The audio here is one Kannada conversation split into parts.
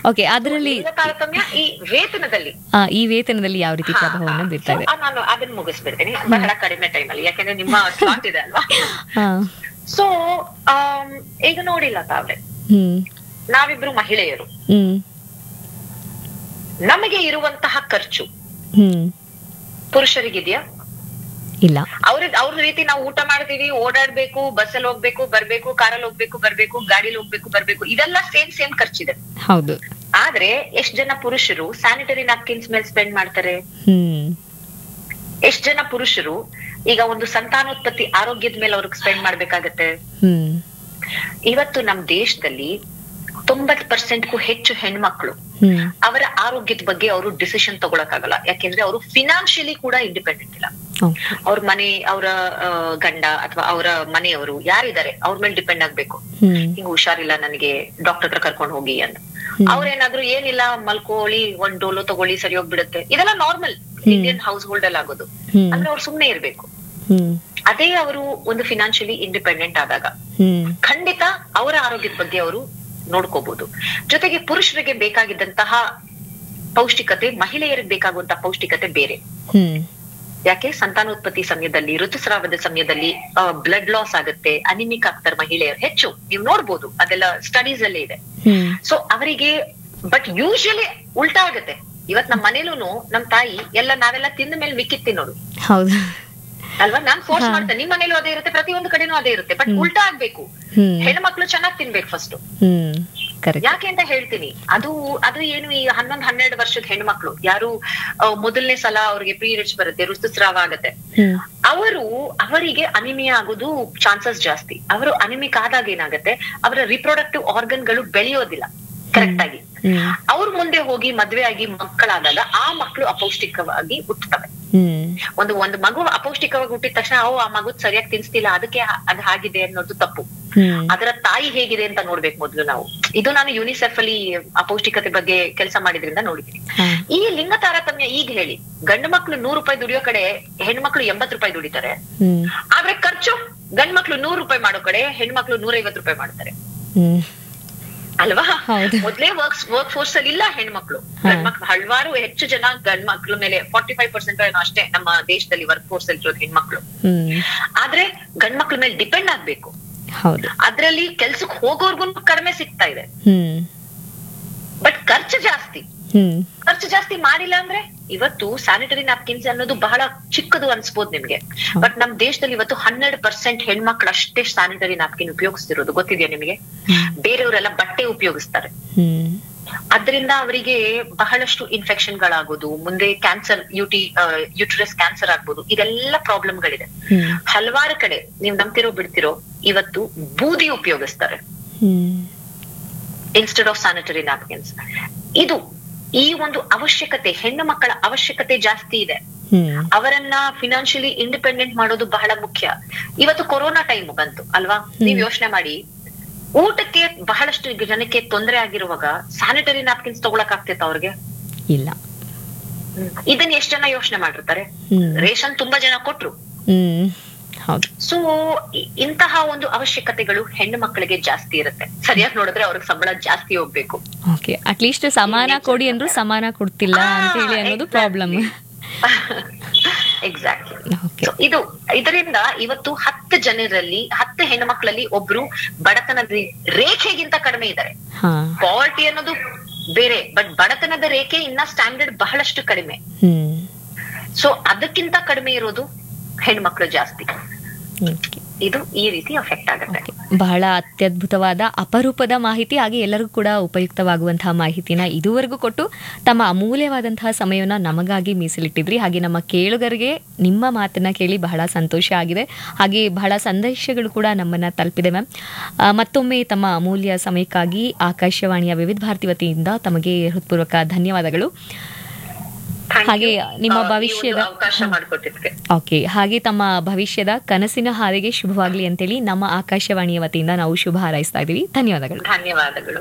ಓಕೆ ಅದರಲ್ಲಿ ಲಿಂಗ ತಾರತಮ್ಯ ಈ ವೇತನದಲ್ಲಿ ಆ, ಈ ವೇತನದಲ್ಲಿ ಯಾವ ರೀತಿ ಹಾ, ಪ್ರಭಾವವನ್ನು ಹಾ. ಬೀರ್ತಾ So, ಇದೆ ಆ, ನಾನು ಅದನ್ನ ಮುಗಿಸ್ಬಿಡ್ತೀನಿ ಬಹಳ ಕಡಿಮೆ ಟೈಮ್ ಅಲ್ಲಿ ಯಾಕಂದ್ರೆ ನಿಮ್ಮ ಸ್ಲಾಟ್ ಇದೆ ಅಲ್ವಾ ಹಾ ಸೊ ಈಗ ನೋಡಿಲ್ಲ ತಾವ್ರೆ ಹ್ಮ್ ನಾವಿಬ್ರು ಮಹಿಳೆಯರು ಹ್ಮ್ ನಮಗೆ ಇರುವಂತಹ ಖರ್ಚು ಹ್ಮ್ ಪುರುಷರಿಗಿದ್ಯಾ ಇಲ್ಲ ಅವ್ರ ಅವ್ರ ರೀತಿ ನಾವು ಊಟ ಮಾಡ್ತೀವಿ ಓಡಾಡ್ಬೇಕು ಬಸ್ಸಲ್ಲಿ ಹೋಗ್ಬೇಕು ಬರ್ಬೇಕು ಕಾರಲ್ಲಿ ಹೋಗ್ಬೇಕು ಬರ್ಬೇಕು ಗಾಡಿಲಿ ಹೋಗ್ಬೇಕು ಬರ್ಬೇಕು ಇದೆಲ್ಲ ಸೇಮ್ ಸೇಮ್ ಖರ್ಚಿದೆ ಹೌದು ಆದ್ರೆ ಎಷ್ಟ್ ಜನ ಪುರುಷರು ಸ್ಯಾನಿಟರಿ ನ್ಯಾಪ್ಕಿನ್ಸ್ ಮೇಲೆ ಸ್ಪೆಂಡ್ ಮಾಡ್ತಾರೆ ಹ್ಮ್ ಎಷ್ಟ್ ಜನ ಪುರುಷರು ಈಗ ಒಂದು ಸಂತಾನೋತ್ಪತ್ತಿ ಆರೋಗ್ಯದ ಮೇಲೆ ಅವ್ರಿಗೆ ಸ್ಪೆಂಡ್ ಮಾಡ್ಬೇಕಾಗತ್ತೆ ಹ್ಮ್ ಇವತ್ತು ನಮ್ ದೇಶದಲ್ಲಿ ತೊಂಬತ್ ಪರ್ಸೆಂಟ್ಗೂ ಹೆಚ್ಚು ಹೆಣ್ಮಕ್ಳು ಹ್ಮ್ ಅವರ ಆರೋಗ್ಯದ ಬಗ್ಗೆ ಅವರು ಡಿಸಿಷನ್ ತಗೊಳಕ್ಕಾಗಲ್ಲ ಯಾಕೆಂದ್ರೆ ಅವರು ಫಿನಾನ್ಷಿಯಲಿ ಕೂಡ ಇಂಡಿಪೆಂಡೆಂಟ್ ಇಲ್ಲ ಓಕೆ ಅವ್ರ ಮನೆ ಅವರ ಗಂಡ ಅಥವಾ ಅವರ ಮನೆಯವರು ಯಾರಿದ್ದಾರೆ ಅವ್ರ ಮೇಲೆ ಡಿಪೆಂಡ್ ಆಗ್ಬೇಕು ಹ್ಮ್ ಹಿಂಗ್ ಹುಷಾರಿಲ್ಲ ನನಗೆ ಡಾಕ್ಟರ್ ಹತ್ರ ಕರ್ಕೊಂಡು ಹೋಗಿ ಅಂತ ಅವ್ರೇನಾದ್ರೂ ಏನಿಲ್ಲ ಮಲ್ಕೊಳ್ಳಿ ಒಂದ್ ಡೋಲೋ ತಗೊಳ್ಳಿ ಸರಿ ಹೋಗ್ಬಿಡುತ್ತೆ ಇದೆಲ್ಲ ನಾರ್ಮಲ್ ಇಂಡಿಯನ್ ಹೌಸ್ ಹೋಲ್ಡ್ ಅಲ್ಲಿ ಆಗೋದು ಹ್ಮ್ ಅಂದ್ರೆ ಅವ್ರು ಸುಮ್ನೆ ಇರ್ಬೇಕು ಹ್ಮ್ ಅದೇ ಅವರು ಒಂದು ಫಿನಾನ್ಷಿಯಲಿ ಇಂಡಿಪೆಂಡೆಂಟ್ ಆದಾಗ ಹ್ಮ್ ಖಂಡಿತ ಅವರ ಆರೋಗ್ಯದ ಬಗ್ಗೆ ಅವರು ನೋಡ್ಕೋಬಹುದು ಜೊತೆಗೆ ಪುರುಷರಿಗೆ ಬೇಕಾಗಿದ್ದಂತಹ ಪೌಷ್ಟಿಕತೆ ಮಹಿಳೆಯರಿಗೆ ಬೇಕಾಗುವಂತಹ ಪೌಷ್ಟಿಕತೆ ಬೇರೆ ಹ್ಮ್ ಯಾಕೆ ಸಂತಾನೋತ್ಪತ್ತಿ ಸಮಯದಲ್ಲಿ ಋತುಸ್ರಾವದ ಸಮಯದಲ್ಲಿ ಬ್ಲಡ್ ಲಾಸ್ ಆಗುತ್ತೆ ಅನಿಮಿಕ್ ಆಗ್ತಾರೆ ಮಹಿಳೆಯರು ಹೆಚ್ಚು ನೀವು ನೋಡ್ಬೋದು ಅದೆಲ್ಲ ಸ್ಟಡೀಸ್ ಅಲ್ಲೇ ಇದೆ ಹ್ಮ್ ಸೊ ಅವರಿಗೆ ಬಟ್ ಯೂಶಲಿ ಉಲ್ಟಾ ಆಗುತ್ತೆ ಇವತ್ ನಮ್ ಮನೇಲೂನು ನಮ್ ತಾಯಿ ಎಲ್ಲ ನಾವೆಲ್ಲ ತಿಂದ ಮೇಲೆ ಮಿಕ್ಕಿದ್ ತಿನ್ನೋದು ಹೌದು ಅಲ್ವಾ ನಾನ್ ಫೋರ್ಸ್ ಮಾಡ್ತೇನೆ ನಿಮ್ ಮನೇಲೂ ಅದೇ ಇರುತ್ತೆ ಪ್ರತಿಯೊಂದು ಕಡೆನೂ ಅದೇ ಇರುತ್ತೆ ಬಟ್ ಉಲ್ಟಾ ಆಗ್ಬೇಕು ಹ್ಮ್ ಹೆಣ್ಮಕ್ಳು ಚೆನ್ನಾಗ್ ತಿನ್ಬೇಕು ಫಸ್ಟ್ ಹ್ಮ್ ಕರೆಕ್ಟ್ ಯಾಕೆ ಅಂತ ಹೇಳ್ತೀನಿ ಅದು ಅದು ಏನು ಈ ಹನ್ನೊಂದ್ ಹನ್ನೆರಡು ವರ್ಷದ ಹೆಣ್ಮಕ್ಳು ಯಾರು ಆ, ಮೊದಲನೇ ಸಲ ಅವ್ರಿಗೆ ಪೀರಿಯಡ್ಸ್ ಬರುತ್ತೆ ಋತುಸ್ರಾವ ಆಗತ್ತೆ ಹ್ಮ್ ಅವರು ಅವರಿಗೆ ಅನಿಮಿಯಾ ಆಗೋದು ಚಾನ್ಸಸ್ ಜಾಸ್ತಿ ಅವರು ಅನಿಮಿಕ್ ಆದಾಗ ಏನಾಗತ್ತೆ ಅವರ ರಿಪ್ರೊಡಕ್ಟಿವ್ ಆರ್ಗನ್ಗಳು ಬೆಳೆಯೋದಿಲ್ಲ ಕರೆಕ್ಟ್ ಆಗಿ ಹ್ಮ್ ಅವ್ರ ಮುಂದೆ ಹೋಗಿ ಮದ್ವೆ ಆಗಿ ಮಕ್ಕಳಾದಾಗ ಆ ಮಕ್ಕಳು ಅಪೌಷ್ಟಿಕವಾಗಿ ಹುಟ್ಟುತ್ತವೆ ಹ್ಮ್ ಒಂದು ಒಂದು ಮಗು ಅಪೌಷ್ಟಿಕವಾಗಿ ಹುಟ್ಟಿದ ತಕ್ಷಣ ಅವು ಆ ಮಗು ಸರಿಯಾಗಿ ತಿನ್ಸ್ತಿಲ್ಲ ಅದಕ್ಕೆ ಹ- ಅದ್ ಹಾಗಿದೆ ಅನ್ನೋದು ತಪ್ಪು ಹ್ಮ್ ಅದರ ತಾಯಿ ಹೇಗಿದೆ ಅಂತ ನೋಡ್ಬೇಕು ಮೊದ್ಲು ನಾವು ಇದು ನಾನು ಯುನಿಸೆಫ್ ಅಲ್ಲಿ ಅಪೌಷ್ಟಿಕತೆ ಬಗ್ಗೆ ಕೆಲಸ ಮಾಡಿದ್ರಿಂದ ನೋಡಿದ್ದೀನಿ ಹಾ. ಈ ಲಿಂಗ ತಾರತಮ್ಯ ಈಗ ಹೇಳಿ ಗಂಡು ಮಕ್ಳು ನೂರು ರೂಪಾಯಿ ದುಡಿಯೋ ಕಡೆ ಹೆಣ್ಮಕ್ಳು ಎಂಬತ್ ರೂಪಾಯಿ ದುಡಿತಾರೆ ಹ್ಮ್ ಆದ್ರೆ ಖರ್ಚು ಗಂಡ್ ಮಕ್ಳು ನೂರು ರೂಪಾಯಿ ಮಾಡೋ ಕಡೆ ಹೆಣ್ಮಕ್ಳು ನೂರೈವತ್ ರೂಪಾಯಿ ಮಾಡ್ತಾರೆ ಹ್ಮ್ ಅಲ್ವಾ ಹೌದು. ಮೊದ್ಲೇ ವರ್ಕ್ ವರ್ಕ್ ಫೋರ್ಸ್ ಅಲ್ಲಿ ಇಲ್ಲ ಹೆಣ್ಮಕ್ಳು ಗಂಡ್ಮಕ್ಳು ಹಲವಾರು ಹೆಚ್ಚು ಜನ ಗಂಡ್ ಮಕ್ಳ ಮೇಲೆ ಫಾರ್ಟಿ ಫೈವ್ ಪರ್ಸೆಂಟ್ ಅಷ್ಟೇ ನಮ್ಮ ದೇಶದಲ್ಲಿ ವರ್ಕ್ ಫೋರ್ಸ್ ಅಲ್ಲಿ ಇರೋದು ಹೆಣ್ಮಕ್ಳು ಹ್ಮ್ ಆದ್ರೆ ಗಂಡ್ ಮಕ್ಳ ಮೇಲೆ ಡಿಪೆಂಡ್ ಆಗ್ಬೇಕು ಹೌದು ಅದ್ರಲ್ಲಿ ಕೆಲ್ಸಕ್ಕೆ ಹೋಗೋರ್ಗು ಕಡಿಮೆ ಸಿಗ್ತಾ ಇದೆ ಹ್ಮ್ ಬಟ್ ಖರ್ಚು ಜಾಸ್ತಿ ಹ್ಮ್ ಖರ್ಚು ಜಾಸ್ತಿ ಮಾಡಿಲ್ಲ ಅಂದ್ರೆ ಇವತ್ತು ಸ್ಯಾನಿಟರಿ ನ್ಯಾಪ್ಕಿನ್ಸ್ ಅನ್ನೋದು ಬಹಳ ಚಿಕ್ಕದು ಅನ್ಸ್ಬೋದು ನಿಮ್ಗೆ ಬಟ್ ನಮ್ ದೇಶದಲ್ಲಿ ಇವತ್ತು ಹನ್ನೆರಡು ಪರ್ಸೆಂಟ್ ಹೆಣ್ಮಕ್ಳು ಅಷ್ಟೇ ಸ್ಯಾನಿಟರಿ ನ್ಯಾಪ್ಕಿನ್ ಉಪಯೋಗಿಸ್ತಿರೋದು ಗೊತ್ತಿದ್ಯಾ ನಿಮಗೆ ಬೇರೆಯವರೆಲ್ಲ ಬಟ್ಟೆ ಉಪಯೋಗಿಸ್ತಾರೆ ಹ್ಮ್ ಅದರಿಂದ ಅವರಿಗೆ ಬಹಳಷ್ಟು ಇನ್ಫೆಕ್ಷನ್ ಗಳಾಗೋದು ಮುಂದೆ ಕ್ಯಾನ್ಸರ್ ಯುಟಿ ಯುಟ್ರಸ್ ಕ್ಯಾನ್ಸರ್ ಆಗ್ಬೋದು ಇದೆಲ್ಲ ಪ್ರಾಬ್ಲಮ್ಗಳಿದೆ ಹ್ಮ್ ಹಲವಾರು ಕಡೆ ನೀವ್ ನಂಬ್ತಿರೋ ಬಿಡ್ತಿರೋ ಇವತ್ತು ಬೂದಿ ಉಪಯೋಗಿಸ್ತಾರೆ ಹ್ಮ್ ಇನ್ಸ್ಟೆಡ್ ಆಫ್ ಸ್ಯಾನಿಟರಿ ನ್ಯಾಪ್ಕಿನ್ಸ್ ಇದು ಈ ಒಂದು ಅವಶ್ಯಕತೆ ಹೆಣ್ಣು ಮಕ್ಕಳ ಅವಶ್ಯಕತೆ ಜಾಸ್ತಿ ಇದೆ ಹ್ಮ್ ಅವರನ್ನ ಫಿನಾನ್ಷಿಯಲಿ ಇಂಡಿಪೆಂಡೆಂಟ್ ಮಾಡೋದು ಬಹಳ ಮುಖ್ಯ ಇವತ್ತು ಕೊರೋನಾ ಟೈಮ್ ಬಂತು ಅಲ್ವಾ ನೀವ್ ಯೋಚನೆ ಮಾಡಿ ಊಟಕ್ಕೆ ಬಹಳಷ್ಟು ಈಗ ಜನಕ್ಕೆ ತೊಂದರೆ ಆಗಿರುವಾಗ ಸ್ಯಾನಿಟರಿ ನ್ಯಾಪ್ಕಿನ್ಸ್ ತಗೊಳಕ್ ಆಗ್ತೈತ ಅವ್ರಿಗೆ ಇಲ್ಲ ಇದನ್ನ ಎಷ್ಟ್ ಜನ ಯೋಚನೆ ಮಾಡಿರ್ತಾರೆ ಹ್ಮ್ ರೇಷನ್ ತುಂಬಾ ಜನ ಕೊಟ್ರು ಹ್ಮ್ ಹೌದು ಸೊ ಇಂತಹ ಒಂದು ಅವಶ್ಯಕತೆಗಳು ಹೆಣ್ಣು ಮಕ್ಕಳಿಗೆ ಜಾಸ್ತಿ ಇರುತ್ತೆ ಸರಿಯಾಗಿ ನೋಡಿದ್ರೆ ಅವ್ರಿಗೆ ಸಂಬಳ ಜಾಸ್ತಿ ಹೋಗ್ಬೇಕು ಓಕೆ ಅಟ್ಲೀಸ್ಟ್ ಸಮಾನ ಕೊಡಿ ಅಂದ್ರೂ ಸಮಾನ ಕೊಡ್ತಿಲ್ಲ ಅಂತ ಹೇಳಿ ಅನ್ನೋದು ಪ್ರಾಬ್ಲಮ್ ಎಕ್ಸಾಕ್ಟ್ಲಿ ಓಕೆ ಇದು ಇದರಿಂದ ಇವತ್ತು ಹತ್ತು ಜನರಲ್ಲಿ ಹತ್ತು ಹೆಣ್ಣು ಮಕ್ಕಳಲ್ಲಿ ಒಬ್ರು ಬಡತನದ ರೇ- ರೇಖೆಗಿಂತ ಕಡಿಮೆ ಇದ್ದಾರೆ ಹಾ ಪಾವರ್ಟಿ ಅನ್ನೋದು ಬೇರೆ ಬಟ್ ಬಡತನದ ರೇಖೆ ಇನ್ನ ಸ್ಟ್ಯಾಂಡರ್ಡ್ ಬಹಳಷ್ಟು ಕಡಿಮೆ ಹ್ಮ್ ಸೊ ಅದಕ್ಕಿಂತ ಕಡಿಮೆ ಇರೋದು ಹೆಣ್ಮಕ್ಳು ಜಾಸ್ತಿ ಓಕೆ ಇದು ಈ ರೀತಿ ಅಫೆಕ್ಟ್ ಆಗುತ್ತೆ ಓಕೆ. ಬಹಳ ಅತ್ಯದ್ಭುತವಾದ ಅಪರೂಪದ ಮಾಹಿತಿ ಹಾಗೆ ಎಲ್ಲರಿಗೂ ಕೂಡ ಉಪಯುಕ್ತವಾಗುವಂತಹ ಮಾಹಿತಿನ ಇದುವರೆಗೂ ಕೊಟ್ಟು ತಮ್ಮ ಅಮೂಲ್ಯವಾದಂತಹ ಸಮಯವನ್ನು ನಮಗಾಗಿ ಮೀಸಲಿಟ್ಟಿದ್ರಿ ಹಾಗೆ ನಮ್ಮ ಕೇಳುಗರಿಗೆ ನಿಮ್ಮ ಮಾತನ್ನ ಕೇಳಿ ಬಹಳ ಸಂತೋಷ ಆಗಿದೆ ಹಾಗೆ ಬಹಳ ಸಂದೇಶಗಳು ಕೂಡ ನಮ್ಮನ್ನ ತಲುಪಿದೆ ಮ್ಯಾಮ್ ಆ, ಮತ್ತೊಮ್ಮೆ ತಮ್ಮ ಅಮೂಲ್ಯ ಸಮಯಕ್ಕಾಗಿ ಆಕಾಶವಾಣಿಯ ವಿವಿಧ ಭಾರತಿ ವತಿಯಿಂದ ತಮಗೆ ಹೃತ್ಪೂರ್ವಕ ಧನ್ಯವಾದಗಳು Thank ಹಾಗೆ you. ನಿಮ್ಮ ಆ, ಈ ಒಂದು ಭವಿಷ್ಯದ ಅವಕಾಶ ಮಾಡಿಕೊಟ್ಟಿದ್ಕೆ ಓಕೆ ಹಾಗೆ ತಮ್ಮ ಭವಿಷ್ಯದ ಕನಸಿನ ಹಾದಿಗೆ ಶುಭವಾಗಲಿ ಅಂತೇಳಿ ನಮ್ಮ ಆಕಾಶವಾಣಿಯ ವತಿಯಿಂದ ನಾವು ಶುಭ ಹಾರೈಸ್ತಾ ಇದ್ದೀವಿ ಧನ್ಯವಾದಗಳು ಧನ್ಯವಾದಗಳು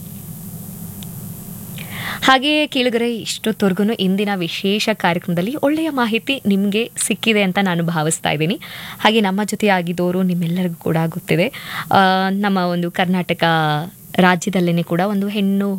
ಹಾಗೆಯೇ ಕೇಳಿದರೆ ಇಷ್ಟೊತ್ತವರೆಗೂ ಇಂದಿನ ವಿಶೇಷ ಕಾರ್ಯಕ್ರಮದಲ್ಲಿ ಒಳ್ಳೆಯ ಮಾಹಿತಿ ನಿಮಗೆ ಸಿಕ್ಕಿದೆ ಅಂತ ನಾನು ಭಾವಿಸ್ತಾ ಇದ್ದೀನಿ ಹಾಗೆ ನಮ್ಮ ಜೊತೆ ಆಗಿದ್ದವರು ನಿಮ್ಮೆಲ್ಲರಿಗೂ ಕೂಡ ಗೊತ್ತಿದೆ ಆ, ನಮ್ಮ ಒಂದು ಕರ್ನಾಟಕ ರಾಜ್ಯದಲ್ಲೇ ಕೂಡ ಒಂದು ಹೆಣ್ಣು